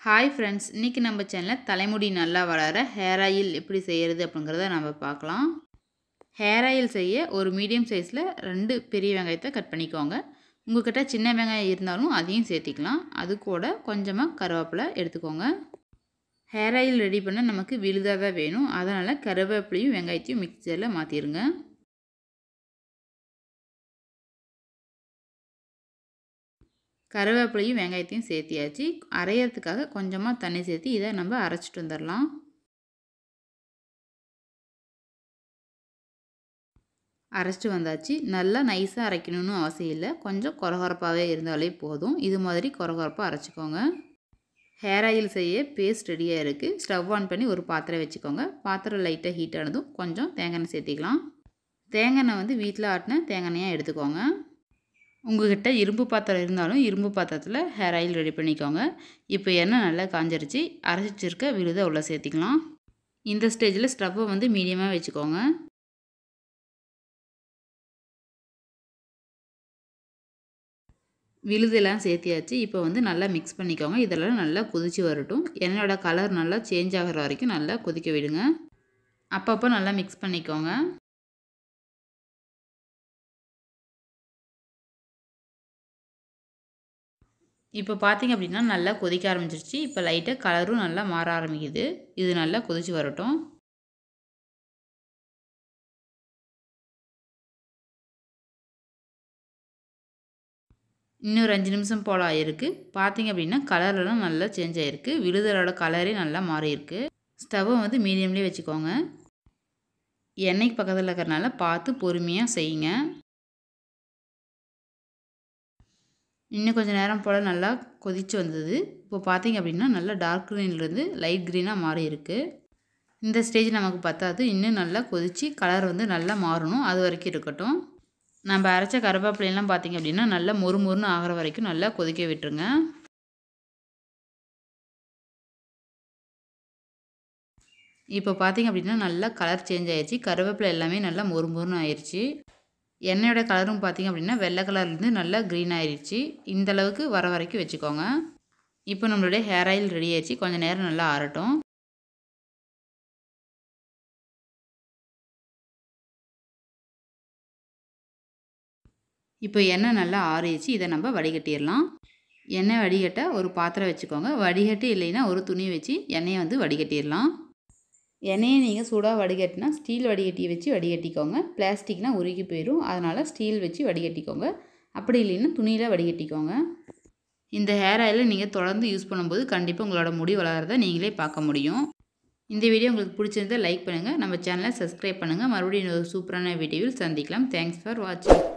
hi friends இன்றைக்கி நம்ம சேனலில் தலைமுடி நல்லா வளர ஹேர் ஆயில் எப்படி செய்கிறது அப்படிங்கிறத நம்ம பார்க்கலாம் ஹேர் ஆயில் செய்ய ஒரு மீடியம் சைஸில் ரெண்டு பெரிய வெங்காயத்தை கட் பண்ணிக்கோங்க உங்கள்கிட்ட சின்ன வெங்காயம் இருந்தாலும் அதையும் சேர்த்திக்கலாம் அது கூட கொஞ்சமாக கருவேப்பிலை எடுத்துக்கோங்க ஹேர் ஆயில் ரெடி பண்ண நமக்கு விழுதாக தான் வேணும் அதனால் கருவேப்பிலையும் வெங்காயத்தையும் மிக்சரில் மாற்றிடுங்க கருவேப்பிலையும் வெங்காயத்தையும் சேர்த்தியாச்சு அரையிறதுக்காக கொஞ்சமாக தண்ணி சேர்த்து இதை நம்ம அரைச்சிட்டு வந்துடலாம் அரைச்சிட்டு வந்தாச்சு நல்லா நைஸாக அரைக்கணும்னு அவசியம் இல்லை கொஞ்சம் கொரகொரப்பாகவே இருந்தாலே போதும் இது மாதிரி கொரகொரப்பாக அரைச்சிக்கோங்க ஹேர் ஆயில் செய்ய பேஸ்ட் ரெடியாக இருக்குது ஸ்டவ் ஆன் பண்ணி ஒரு பாத்திரம் வச்சுக்கோங்க பாத்திரம் லைட்டாக ஹீட் ஆனதும் கொஞ்சம் தேங்காய் எண்ணெய் சேர்த்திக்கலாம் தேங்காய் எண்ணெய் வந்து வீட்டில் ஆட்டின தேங்காய் எண்ணெயாக எடுத்துக்கோங்க உங்கள்கிட்ட இரும்பு பாத்திரம் இருந்தாலும் இரும்பு பாத்திரத்தில் ஹேர் ஆயில் ரெடி பண்ணிக்கோங்க இப்போ எண்ணெய் நல்லா காஞ்சிருச்சு அரைச்சிருக்க விழுதை உள்ளே சேர்த்திக்கலாம் இந்த ஸ்டேஜில் ஸ்டவ்வை வந்து மீடியமாக வச்சுக்கோங்க விழுதெல்லாம் சேர்த்தியாச்சு இப்போ வந்து நல்லா மிக்ஸ் பண்ணிக்கோங்க இதெல்லாம் நல்லா கொதித்து வரட்டும் எண்ணெயோட கலர் நல்லா சேஞ்ச் ஆகிற வரைக்கும் நல்லா கொதிக்க விடுங்க அப்பப்போ நல்லா மிக்ஸ் பண்ணிக்கோங்க இப்போ பார்த்திங்க அப்படின்னா நல்லா கொதிக்க ஆரம்பிச்சிருச்சு இப்போ லைட்டாக கலரும் நல்லா மாற ஆரம்பிக்குது இது நல்லா கொதித்து வரட்டும் இன்னொரு அஞ்சு நிமிஷம் போல் ஆகிருக்கு பார்த்திங்க அப்படின்னா கலர்லாம் நல்லா சேஞ்ச் ஆகிருக்கு விழுதலோட கலரே நல்லா மாறியிருக்கு ஸ்டவ்வை வந்து மீடியம்லேயே வச்சுக்கோங்க எண்ணெய்க்கு பக்கத்தில் இருக்கிறனால பார்த்து பொறுமையாக செய்யுங்க இன்னும் கொஞ்சம் நேரம் போல் நல்லா கொதித்து வந்தது இப்போ பார்த்திங்க அப்படின்னா நல்லா டார்க் க்ரீன்லேருந்து லைட் க்ரீனாக மாறி இருக்குது இந்த ஸ்டேஜ் நமக்கு பத்தாது இன்னும் நல்லா கொதித்து கலர் வந்து நல்லா மாறணும் அது வரைக்கும் இருக்கட்டும் நம்ம அரைச்ச கருவேப்பிலையெல்லாம் பார்த்திங்க அப்படின்னா நல்லா மொறு மொறுன்னு ஆகிற வரைக்கும் நல்லா கொதிக்க விட்டுருங்க இப்போ பார்த்திங்க அப்படின்னா நல்லா கலர் சேஞ்ச் ஆயிடுச்சு கருவேப்பிலை எல்லாமே நல்லா மொறு மொறுன்னு ஆயிடுச்சு எண்ணெயோட கலரும் பார்த்திங்க அப்படின்னா வெள்ளை கலர்லேருந்து நல்லா க்ரீன் ஆயிடுச்சு இந்த அளவுக்கு வர வரைக்கும் வச்சுக்கோங்க இப்போ நம்மளுடைய ஹேர் ஆயில் ரெடி ஆயிடுச்சு கொஞ்சம் நேரம் நல்லா ஆறட்டும் இப்போ எண்ணெய் நல்லா ஆறிடுச்சு இதை நம்ம வடிகட்டிடலாம் எண்ணெய் வடிகட்ட ஒரு பாத்திரம் வச்சுக்கோங்க வடிகட்டி இல்லைன்னா ஒரு துணி வச்சு எண்ணெயை வந்து வடிகட்டிடலாம் எண்ணெயை நீங்கள் சூடாக வடிகட்டினா ஸ்டீல் வடிகட்டியை வச்சு வடிகட்டிக்கோங்க பிளாஸ்டிக்னால் உருகி போயிடும் அதனால் ஸ்டீல் வச்சு வடிகட்டிக்கோங்க அப்படி இல்லைன்னா துணியில் வடிகட்டிக்கோங்க இந்த ஹேர் ஆயிலை நீங்கள் தொடர்ந்து யூஸ் பண்ணும்போது கண்டிப்பாக உங்களோட முடி வளர்கிறத நீங்களே பார்க்க முடியும் இந்த வீடியோ உங்களுக்கு பிடிச்சிருந்தால் லைக் பண்ணுங்கள் நம்ம சேனலை சப்ஸ்கிரைப் பண்ணுங்கள் மறுபடியும் ஒரு சூப்பரான வீடியோவில் சந்திக்கலாம் தேங்க்ஸ் ஃபார் வாட்சிங்